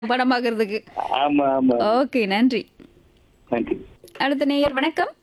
படம் பார்க்கறதுக்கு ஆமா ஆமா ஓகே நன்றி நன்றி அடுத்த நேயர் வணக்கம்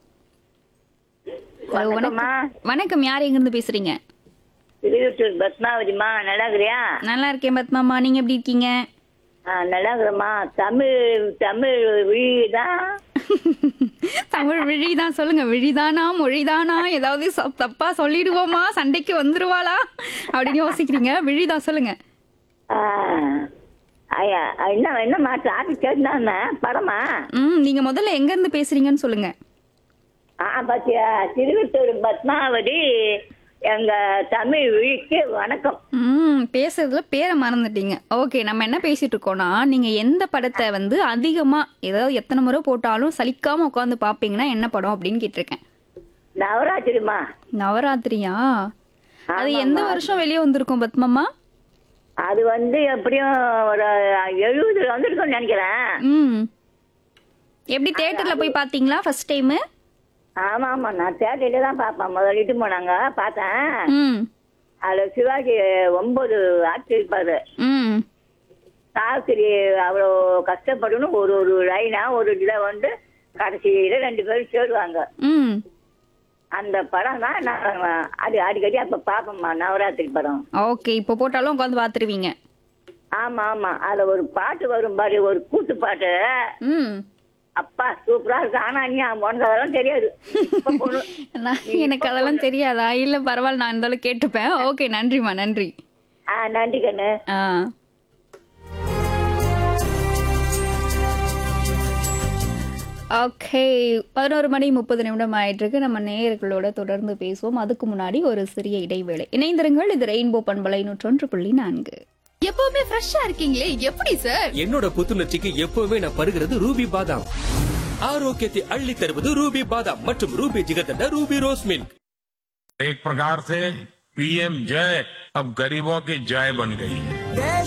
ஹலோ வணக்கம்மா. வணக்கம் வணக்கம் யார் எங்கிருந்து பேசுறீங்க திருவிட்டூர் பத்மாவதிமா நல்லா இருக்கிறியா நல்லா இருக்கேன் பத்மாமா நீங்க எப்படி இருக்கீங்க ஆ, நல்லா இருக்கிறம்மா தமிழ் தமிழ் விழிதான் தமிழ் விழிதான் சொல்லுங்க விழிதானா மொழிதானா ஏதாவது ச- தப்பா சொல்லிடுவோமா சண்டைக்கு வந்துருவாளா அப்படின்னு யோசிக்கிறீங்க விழிதான் சொல்லுங்க ஆ, ஐயா என்ன என்னம்மா டிராபிக் கேட்டுனா படமா ம் நீங்க முதல்ல எங்க இருந்து பேசுறீங்கன்னு சொல்லுங்க ஆ பாத்தியா திருவிட்டூர் பத்மாவதி எங்க தமிழ் விழிக்கு வணக்கம் ம் பேசுறதுல பேரை மறந்துட்டீங்க ஓகே நம்ம என்ன பேசிட்டு இருக்கோம்னா நீங்க எந்த படத்தை வந்து அதிகமா ஏதாவது எத்தனை முறை போட்டாலும் சலிக்காம உட்காந்து பாப்பீங்கன்னா என்ன படம் அப்படின்னு கேட்டிருக்கேன் நவராத்திரிமா நவராத்திரியா அது ஆமாம்மா. எந்த வருஷம் வெளியே வந்திருக்கும் பத்மம்மா அது வந்து எப்படியும் ஒரு எழுபதுல வந்திருக்கும்னு நினைக்கிறேன் ம் எப்படி தியேட்டர்ல போய் பாத்தீங்களா ஃபர்ஸ்ட் டைம் ஆமா ஆமா நான் தேட்டரில தான் பார்ப்பேன் முதல்ல இட்டு போனாங்க பார்த்தேன் ம் அதுல சிவாஜி ஒன்பது ஆட்சி இருப்பாரு ம் சாஸ்திரி அவ்வளோ கஷ்டப்படணும் ஒரு ஒரு லைனா ஒரு இதில் வந்து கடைசியில ரெண்டு பேரும் சேருவாங்க ம் அந்த படம் தான் நான் அது அடிக்கடி அப்ப பார்ப்போம்மா நவராத்திரி படம் ஓகே இப்போ போட்டாலும் உட்காந்து பாத்துருவீங்க ஆமா ஆமா அதுல ஒரு பாட்டு வரும் பாரு ஒரு கூத்து பாட்டு ம் அப்பா சூப்பரா இருக்கு ஆனா நீ உனக்கு அதெல்லாம் தெரியாது இப்ப பொண்ணு. நான் எனக்கு அதெல்லாம் தெரியாதா இல்ல பரவாயில்ல நான் இருந்தாலும் கேட்டுப்பேன் ஓகே நன்றிம்மா நன்றி ஆ நன்றி கண்ணு ஆ ஓகே பதினோரு மணி முப்பது நிமிடம் ஆயிட்டு இருக்கு நம்ம நேயர்களோட தொடர்ந்து பேசுவோம் அதுக்கு முன்னாடி ஒரு சிறிய இடைவேளை இணைந்திருங்கள் இது ரெயின்போ பண்பலை நூற்றொன்று புள்ளி நான்கு எப்பவுமே ஃப்ரெஷ்ஷா இருக்கீங்களே எப்படி சார் என்னோட புத்துணர்ச்சிக்கு எப்பவுமே நான் பருகிறது ரூபி பாதாம் ஆரோக்கியத்தை அள்ளி தருவது ரூபி பாதாம் மற்றும் Ruby jigarthanda Ruby rose milk एक प्रकार से पीएम जय अब गरीबों की जय बन गई है